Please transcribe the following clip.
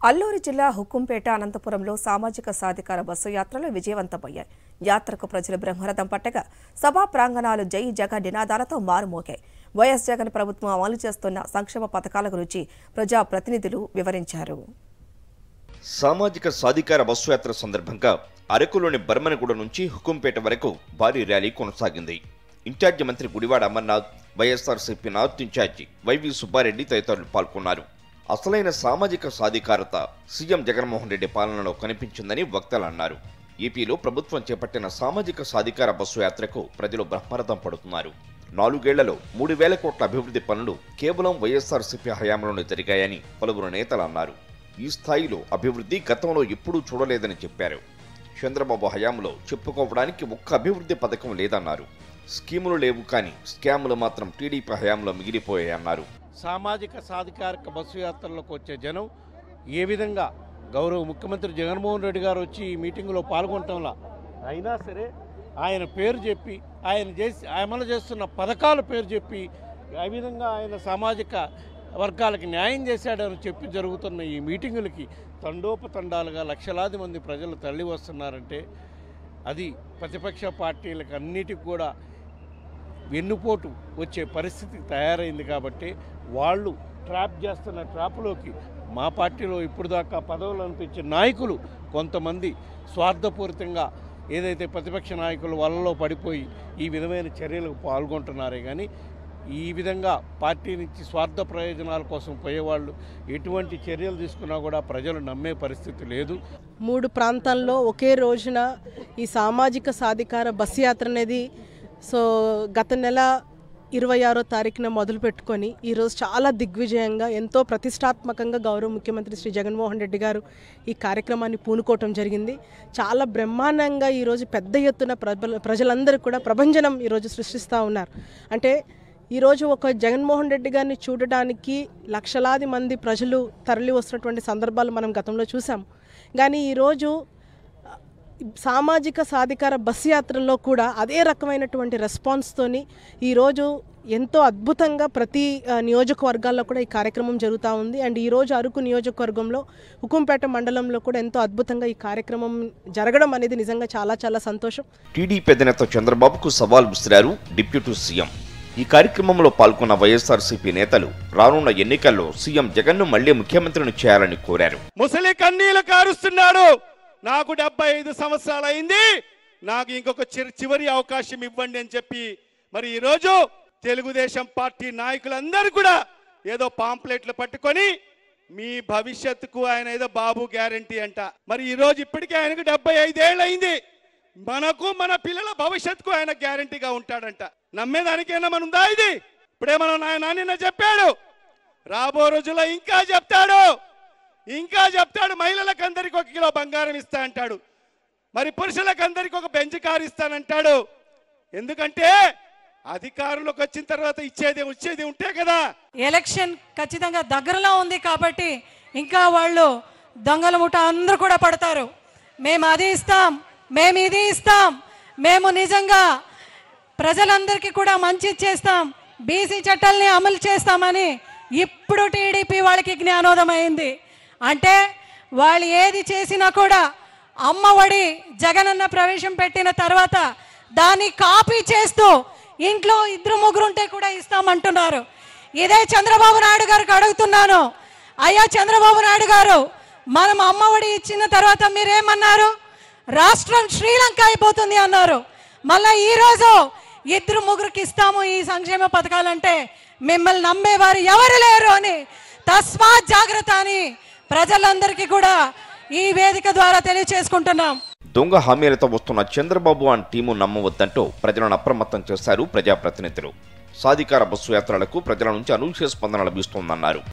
అల్లూరి జిల్లా హుక్కుంపేట అనంతపురంలో సామాజిక సాధికార బస్సు యాత్రలు విజయవంతమయ్యాయి యాత్రకు ప్రజలు బ్రహ్మరథం పట్టగా సభా ప్రాంగణాలు జై జగన్ నినాదాలతో మారుమోగాయి వైఎస్ జగన్ ప్రభుత్వం అమలు చేస్తున్న సంక్షేమ పథకాల గురించి ప్రజా ప్రతినిధులు వివరించారు సామాజిక సాధికార బస్సు యాత్ర సందర్భంగా అరకులోని బర్మనగూడ నుంచి హుకుంపేట వరకు భారీ ర్యాలీ కొనసాగింది ఇన్ఛార్జి మంత్రి Gudivada Amarnath YSRCP north incharge YV Subba Reddy తదితరులు పాల్గొన్నారు అసలైన సామాజిక సాధికారత సీఎం జగన్మోహన్ రెడ్డి పాలనలో కనిపించిందని వక్తలు అన్నారు ఏపీలో ప్రభుత్వం చేపట్టిన సామాజిక సాధికార బస్సు యాత్రకు ప్రజలు బ్రహ్మరథం పడుతున్నారు నాలుగేళ్లలో మూడు వేల కోట్ల అభివృద్ధి పనులు కేవలం వైఎస్ఆర్సీపీ హయాంలోనే జరిగాయని పలువురు నేతలు అన్నారు ఈ స్థాయిలో అభివృద్ధి గతంలో ఎప్పుడూ చూడలేదని చెప్పారు చంద్రబాబు హయాంలో చెప్పుకోవడానికి ఒక్క అభివృద్ధి పథకం లేదన్నారు స్కీములు లేవు కానీ స్కాములు మాత్రం టీడీపీ హయాంలో మిగిలిపోయాయన్నారు సామాజిక సాధికారిక బస్సు యాత్రలోకి వచ్చే జనం ఏ విధంగా గౌరవ ముఖ్యమంత్రి జగన్మోహన్ రెడ్డి గారు వచ్చి ఈ మీటింగ్లో పాల్గొనటంలా అయినా సరే ఆయన పేరు చెప్పి ఆయన చేసి అమలు చేస్తున్న పథకాల పేరు చెప్పి ఆ విధంగా ఆయన సామాజిక వర్గాలకి న్యాయం చేశాడని చెప్పి జరుగుతున్న ఈ మీటింగులకి తండోపతండాలుగా లక్షలాది మంది ప్రజలు తరలి వస్తున్నారంటే అది ప్రతిపక్ష పార్టీలకు అన్నిటికి కూడా వెన్నుపోటు వచ్చే పరిస్థితి తయారైంది కాబట్టి వాళ్ళు ట్రాప్ చేస్తున్న ట్రాప్లోకి మా పార్టీలో ఇప్పుడు దాకా పదవులు అనిపించే నాయకులు కొంతమంది స్వార్థపూరితంగా ఏదైతే ప్రతిపక్ష నాయకులు వలలో పడిపోయి ఈ విధమైన చర్యలకు పాల్గొంటున్నారే కానీ ఈ విధంగా పార్టీ నుంచి స్వార్థ ప్రయోజనాల కోసం పోయేవాళ్ళు ఎటువంటి చర్యలు తీసుకున్నా కూడా ప్రజలు నమ్మే పరిస్థితి లేదు మూడు ప్రాంతాల్లో ఒకే రోజున ఈ సామాజిక సాధికార బస్ యాత్ర అనేది సో గత నెల ఇరవై ఆరో తారీఖున మొదలు పెట్టుకొని ఈరోజు చాలా దిగ్విజయంగా ఎంతో ప్రతిష్టాత్మకంగా గౌరవ ముఖ్యమంత్రి శ్రీ జగన్మోహన్ రెడ్డి గారు ఈ కార్యక్రమాన్ని పూనుకోవటం జరిగింది చాలా బ్రహ్మాండంగా ఈరోజు పెద్ద ఎత్తున ప్రజల ప్రజలందరూ కూడా ప్రభంజనం ఈరోజు సృష్టిస్తూ ఉన్నారు అంటే ఈరోజు ఒక జగన్మోహన్ రెడ్డి గారిని చూడడానికి లక్షలాది మంది ప్రజలు తరలి వస్తున్నటువంటి సందర్భాలు మనం గతంలో చూసాం కానీ ఈరోజు సామాజిక సాధికార బస్ యాత్రల్లో కూడా అదే రకమైనటువంటి రెస్పాన్స్తోని ఈరోజు ఎంతో అద్భుతంగా ప్రతి ఆ, నియోజకవర్గాల్లో కూడా ఈ కార్యక్రమం జరుగుతూ ఉంది అండ్ ఈరోజు అరకు నియోజకవర్గంలో హుకుంపేట మండలంలో కూడా ఎంతో అద్భుతంగా ఈ కార్యక్రమం జరగడం అనేది నిజంగా చాలా చాలా సంతోషం టీడీపీ అధినేత చంద్రబాబుకు సవాల్ విసిరారు డిప్యూటీ సీఎం ఈ కార్యక్రమంలో పాల్గొన్న వైఎస్ఆర్సీపీ నేతలు రానున్న ఎన్నికల్లో సీఎం జగన్ను మళ్లీ ముఖ్యమంత్రిని చేయాలని కోరారు ముసలి కన్నీళ్లు కారుస్తున్నాడు నాకు డెబ్బై ఐదు సంవత్సరాలు అయింది నాకు ఇంకొక చిర- చివరి అవకాశం ఇవ్వండి అని చెప్పి మరి ఈరోజు తెలుగుదేశం పార్టీ నాయకులందరూ కూడా ఏదో పాంప్లెట్లు పట్టుకొని మీ భవిష్యత్తుకు ఆయన ఏదో బాబు గ్యారంటీ అంట మరి ఈ రోజు ఇప్పటికే ఆయనకు డెబ్బై ఐదేళ్ళు అయింది మనకు మన పిల్లల భవిష్యత్తుకు ఆయన గ్యారంటీగా ఉంటాడంట నమ్మేదానికైనా మన ఉందా ఇది ఇప్పుడే మనం నాయన నిన్న చెప్పాడు రాబో రోజుల్లో ఇంకా చెప్తాడు ఇంకా చెప్తాడు మహిళలకు అందరికి ఒక కిలో బంగారం ఇస్తా అంటాడు మరి పురుషులకు అందరికి ఒక బెంచ్ కారు ఇస్తానంటాడు ఎందుకంటే అధికారంలోకి వచ్చిన తర్వాత ఇచ్చేది వచ్చేది ఉంటే కదా ఎలక్షన్ ఖచ్చితంగా దగ్గరలో ఉంది కాబట్టి ఇంకా వాళ్ళు దొంగల ముఠ అందరూ కూడా పడతారు మేము అది ఇస్తాం మేము ఇది ఇస్తాం మేము నిజంగా ప్రజలందరికీ కూడా మంచి చేస్తాం బీసీ చట్టాలని అమలు చేస్తామని ఇప్పుడు టీడీపీ వాళ్ళకి జ్ఞానోదయం అయింది అంటే వాళ్ళు ఏది చేసినా కూడా అమ్మఒడి జగనన్న ప్రవేశం పెట్టిన తర్వాత దాన్ని కాపీ చేస్తూ ఇంట్లో ఇద్దరు ముగ్గురు ఉంటే కూడా ఇస్తామంటున్నారు ఇదే చంద్రబాబు నాయుడు గారికి అడుగుతున్నాను అయ్యా చంద్రబాబు నాయుడు గారు మనం అమ్మఒడి ఇచ్చిన తర్వాత మీరేమన్నారు రాష్ట్రం శ్రీలంక అయిపోతుంది అన్నారు మళ్ళా ఈరోజు ఇద్దరు ముగ్గురికి ఇస్తాము ఈ సంక్షేమ పథకాలంటే మిమ్మల్ని నమ్మేవారు ఎవరు లేరు అని తస్మాత్ జాగ్రత్త అని ప్రజలందరికీ కూడా ఈ వేదిక ద్వారా తెలియచేసుకుంటున్నాం దొంగ హామీలతో వస్తున్న చంద్రబాబు అని టీము నమ్మవద్దంటూ ప్రజలను అప్రమత్తం చేశారు ప్రజాప్రతినిధులు సాధికార బస్సు యాత్రలకు ప్రజల నుంచి అనూహ్య స్పందన లభిస్తోందన్నారు